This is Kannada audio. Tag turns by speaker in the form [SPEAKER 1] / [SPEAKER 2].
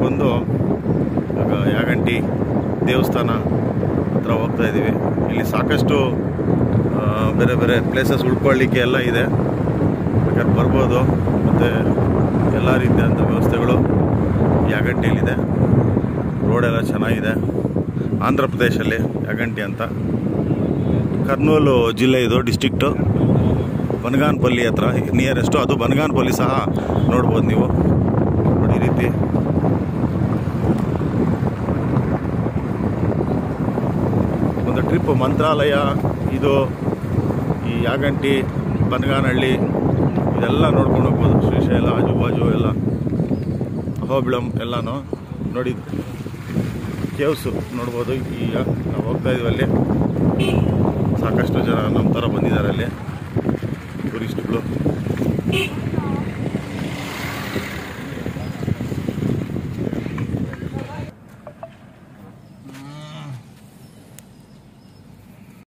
[SPEAKER 1] ಬಂದು ಇವಾಗ ಯಾಗಂಟಿ ದೇವಸ್ಥಾನ ಹತ್ರ ಹೋಗ್ತಾ ಇದ್ದೀವಿ ಇಲ್ಲಿ ಸಾಕಷ್ಟು ಆ, ಬೇರೆ ಬೇರೆ ಪ್ಲೇಸಸ್ ಉಳ್ಕೊಳ್ಳಿಕ್ಕೆ ಎಲ್ಲ ಇದೆ ಬೇಕಾದ್ರೆ ಬರ್ಬೋದು ಮತ್ತು ಎಲ್ಲ ರೀತಿಯಾದಂಥ ವ್ಯವಸ್ಥೆಗಳು ಯಾಗಂಟಿಯಲ್ಲಿದೆ ರೋಡೆಲ್ಲ ಚೆನ್ನಾಗಿದೆ ಆಂಧ್ರ ಪ್ರದೇಶಲ್ಲಿ ಯಾಗಂಟಿ ಅಂತ ಕರ್ನೂಲು ಜಿಲ್ಲೆ ಇದು ಡಿಸ್ಟಿಕ್ಟು ಬನಗಾನಪಲ್ಲಿ ಹತ್ರ ನಿಯರೆಸ್ಟು ಅದು ಬನಗಾನಪಲ್ಲಿ ಸಹ ನೋಡ್ಬೋದು ನೀವು ನೋಡಿ ಈ ರೀತಿ ಒಂದು ಟ್ರಿಪ್ ಮಂತ್ರಾಲಯ ಇದು ಈ ಯಾಗಂಟಿ ಬನಗಾನಹಳ್ಳಿ ಇದೆಲ್ಲ ನೋಡ್ಕೊಂಡು ಹೋಗ್ಬೋದು ಶ್ರೀಶೈಲ ಆಜು ಬಾಜು ಎಲ್ಲ ಅಹೋಬಿಳಂ ಎಲ್ಲನೂ ನೋಡಿ ಕೇವ್ಸು ನೋಡ್ಬೋದು ಈಗ ನಾವು ಹೋಗ್ತಾ ಇದೀವಿ ಅಲ್ಲಿ ಸಾಕಷ್ಟು ಜನ ನಮ್ಮ ಥರ ಬಂದಿದ್ದಾರೆ ಅಲ್ಲಿ ಟೂರಿಸ್ಟ್ಗಳು